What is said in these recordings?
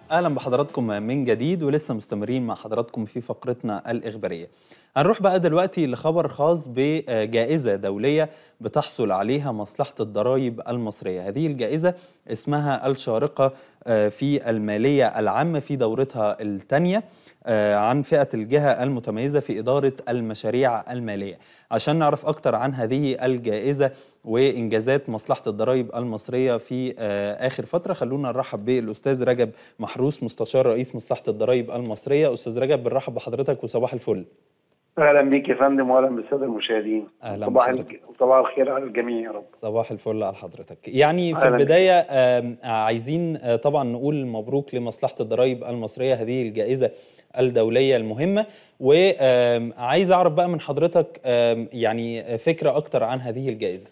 اهلا بحضراتكم من جديد ولسه مستمرين مع حضراتكم في فقرتنا الاخباريه هنروح بقى دلوقتي لخبر خاص بجائزه دوليه بتحصل عليها مصلحه الضرائب المصريه هذه الجائزه اسمها الشارقه في الماليه العامه في دورتها الثانيه عن فئه الجهه المتميزه في اداره المشاريع الماليه عشان نعرف اكتر عن هذه الجائزه وانجازات مصلحه الضرائب المصريه في اخر فتره خلونا نرحب بالاستاذ رجب محروس مستشار رئيس مصلحه الضرائب المصريه استاذ رجب بنرحب بحضرتك وصباح الفل اهلا بيك يا فندم واهلا بالساده المشاهدين اهلا صباح صباح الخير على الجميع يا رب صباح الفل على حضرتك يعني في البدايه عايزين طبعا نقول مبروك لمصلحه الضرائب المصريه هذه الجائزه الدوليه المهمه وعايز اعرف بقى من حضرتك يعني فكره اكتر عن هذه الجائزه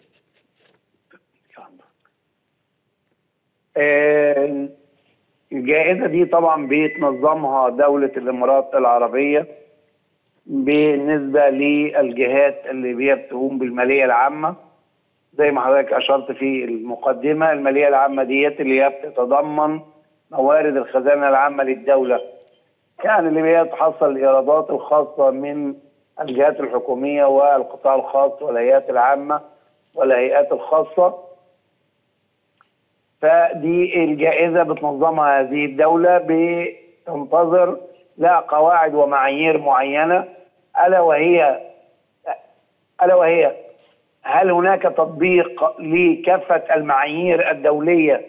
الجائزه دي طبعا بتنظمها دوله الامارات العربيه بالنسبه للجهات اللي هي بتقوم بالماليه العامه زي ما حضرتك اشرت في المقدمه الماليه العامه ديت اللي هي بتتضمن موارد الخزانه العامه للدوله يعني اللي هي تحصل الايرادات الخاصه من الجهات الحكوميه والقطاع الخاص والهيئات العامه والهيئات الخاصه فدي الجائزه بتنظمها هذه الدوله بتنتظر لها قواعد ومعايير معينه الا وهي الا وهي هل هناك تطبيق لكافه المعايير الدوليه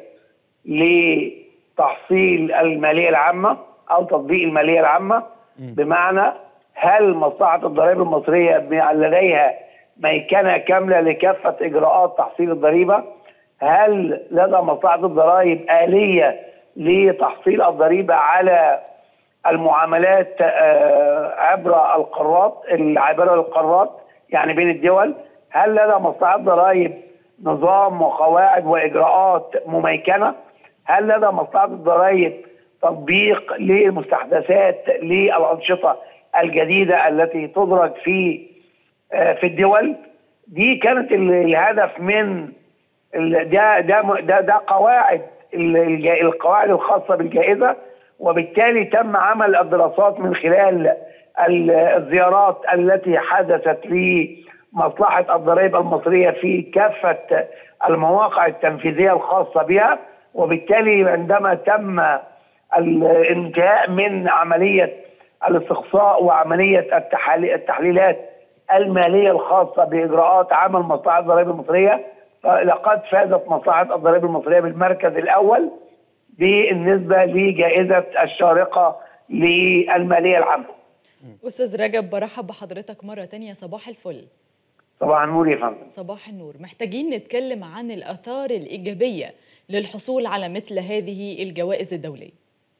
لتحصيل الماليه العامه او تطبيق الماليه العامه بمعنى هل مصلحه الضرائب المصريه لديها ميكنه كامله لكافه اجراءات تحصيل الضريبه؟ هل لدى مصلحه الضرائب اليه لتحصيل الضريبه على المعاملات عبر القارات عبر القارات يعني بين الدول؟ هل لدى مصلحه الضرائب نظام وقواعد واجراءات مميكنه؟ هل لدى مصلحه الضرائب تطبيق للمستحدثات للانشطه الجديده التي تدرج في في الدول دي كانت الهدف من ده ده ده, ده قواعد القواعد الخاصه بالجائزه وبالتالي تم عمل الدراسات من خلال الزيارات التي حدثت لمصلحه الضرائب المصريه في كافه المواقع التنفيذيه الخاصه بها وبالتالي عندما تم الانتهاء من عمليه الاستقصاء وعمليه التحليلات الماليه الخاصه باجراءات عمل مصلحه الضرائب المصريه لقد فازت مصلحه الضرائب المصريه بالمركز الاول بالنسبه لجائزه الشارقه للماليه العامه. استاذ رجب برحب بحضرتك مره تانية صباح الفل. صباح النور يا فندم. صباح النور، محتاجين نتكلم عن الاثار الايجابيه للحصول على مثل هذه الجوائز الدوليه.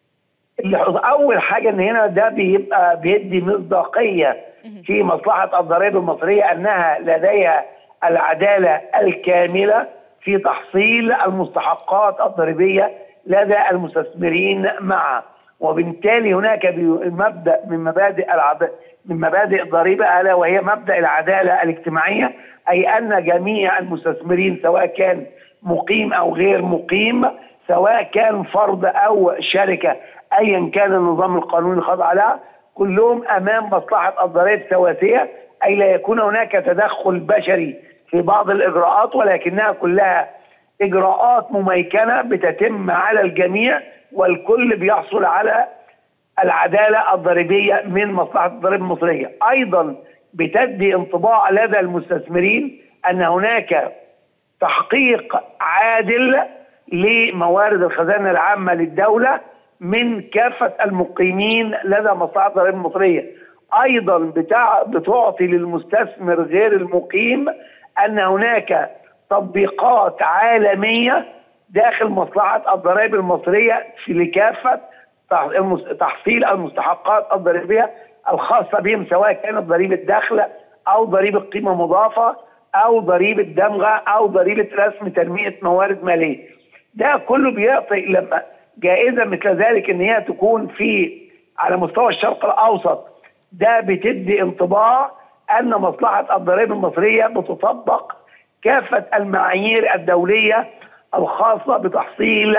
اول حاجه ان هنا ده بيبقى بيدي مصداقيه في مصلحه الضرائب المصريه انها لديها العداله الكامله في تحصيل المستحقات الضريبيه لدى المستثمرين معا وبالتالي هناك مبدا من مبادئ العد... من مبادئ الضريبه الا وهي مبدا العداله الاجتماعيه اي ان جميع المستثمرين سواء كان مقيم او غير مقيم سواء كان فرد او شركه ايا كان النظام القانوني الخاضع لها كلهم امام مصلحه الضرائب سواسيه اي لا يكون هناك تدخل بشري في بعض الاجراءات ولكنها كلها اجراءات مميكنه بتتم على الجميع والكل بيحصل على العداله الضريبيه من مصلحه الضرائب المصريه، ايضا بتدي انطباع لدى المستثمرين ان هناك تحقيق عادل لموارد الخزانه العامه للدوله من كافه المقيمين لدى مصلحه الضرائب المصريه. ايضا بتاع بتعطي للمستثمر غير المقيم ان هناك تطبيقات عالميه داخل مصلحه الضرائب المصريه في لكافه تحصيل المستحقات الضريبيه الخاصه بهم سواء كانت ضريبه دخل او ضريبه قيمه مضافه او ضريبه دمغه او ضريبه رسم تنميه موارد ماليه. ده كله بيعطي لما جائزه مثل ذلك ان هي تكون في على مستوى الشرق الاوسط ده بتدي انطباع ان مصلحه الضرائب المصريه بتطبق كافه المعايير الدوليه الخاصه بتحصيل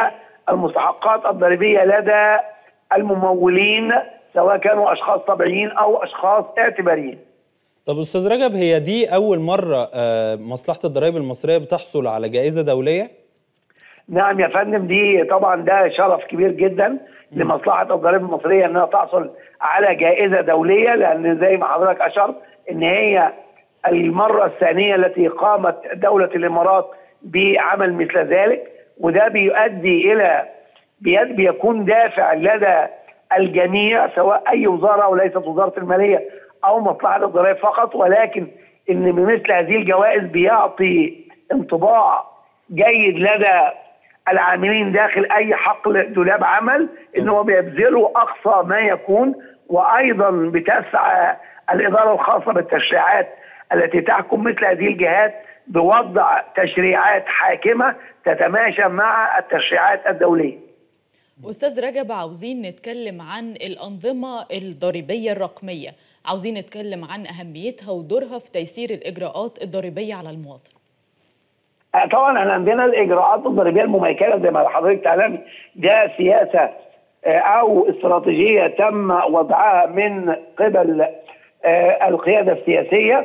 المستحقات الضريبيه لدى الممولين سواء كانوا اشخاص طبيعيين او اشخاص اعتباريين. طب استاذ رجب هي دي اول مره آه، مصلحه الضرائب المصريه بتحصل على جائزه دوليه نعم يا فندم دي طبعا ده شرف كبير جدا لمصلحه الضرائب المصريه انها تحصل على جائزه دوليه لان زي ما حضرتك اشرت ان هي المره الثانيه التي قامت دوله الامارات بعمل مثل ذلك وده بيؤدي الى بيد بيكون دافع لدى الجميع سواء اي وزاره وليست وزاره الماليه او مصلحه الضرائب فقط ولكن ان مثل هذه الجوائز بيعطي انطباع جيد لدى العاملين داخل اي حقل دولاب عمل ان هو بيبذلوا اقصى ما يكون وايضا بتسعى الاداره الخاصه بالتشريعات التي تحكم مثل هذه الجهات بوضع تشريعات حاكمه تتماشى مع التشريعات الدوليه. أستاذ رجب عاوزين نتكلم عن الأنظمة الضريبية الرقمية عاوزين نتكلم عن أهميتها ودورها في تيسير الإجراءات الضريبية على المواطن آه، طبعا احنا عندنا الاجراءات الضريبيه المميكنه زي ما حضرتك تعلمي ده سياسه آه، او استراتيجيه تم وضعها من قبل آه، القياده السياسيه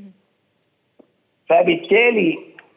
فبالتالي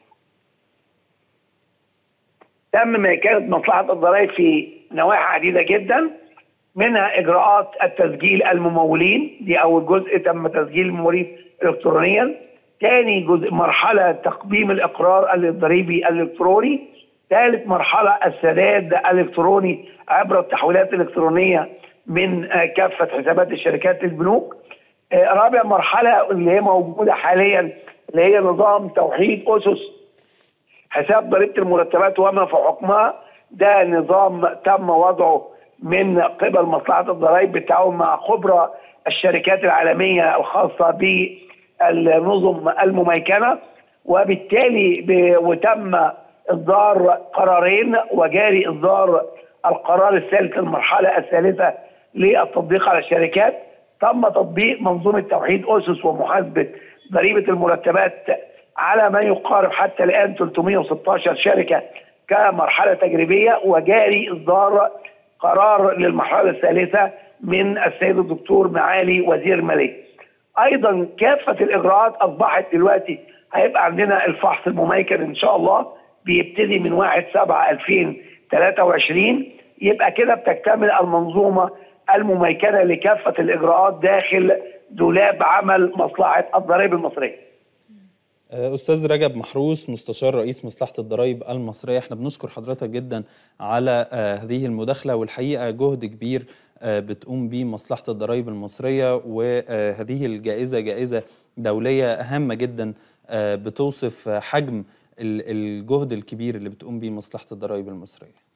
تم ميكنه مصلحه الضرائب في نواحي عديده جدا منها اجراءات التسجيل الممولين دي اول جزء تم تسجيل الممولين الكترونيا ثاني جزء مرحله تقديم الاقرار الضريبي الالكتروني ثالث مرحله السداد الالكتروني عبر التحويلات الالكترونيه من آه، كافه حسابات الشركات البنوك آه، رابع مرحله اللي هي موجوده حاليا اللي هي نظام توحيد اسس حساب ضريبه المرتبات وما في حكمها ده نظام تم وضعه من قبل مصلحه الضرائب بالتعاون مع خبراء الشركات العالميه الخاصه بالنظم المميكنه وبالتالي ب... وتم اصدار قرارين وجاري اصدار القرار الثالث المرحله الثالثه للتطبيق على الشركات تم تطبيق منظومه توحيد اسس ومحاسبه ضريبه المرتبات على ما يقارب حتى الان 316 شركه كمرحله تجريبيه وجاري اصدار قرار للمرحله الثالثه من السيد الدكتور معالي وزير الماليه. ايضا كافه الاجراءات اصبحت دلوقتي هيبقى عندنا الفحص المميكن ان شاء الله بيبتدي من 1 7 2023 يبقى كده بتكتمل المنظومه المميكنه لكافه الاجراءات داخل دولاب عمل مصلحه الضرائب المصريه. استاذ رجب محروس مستشار رئيس مصلحه الضرائب المصريه احنا بنشكر حضرتك جدا على آه، هذه المداخله والحقيقه جهد كبير آه، بتقوم به مصلحه الضرائب المصريه وهذه الجائزه جائزه دوليه هامه جدا آه، بتوصف حجم ال- الجهد الكبير اللي بتقوم به مصلحه الضرائب المصريه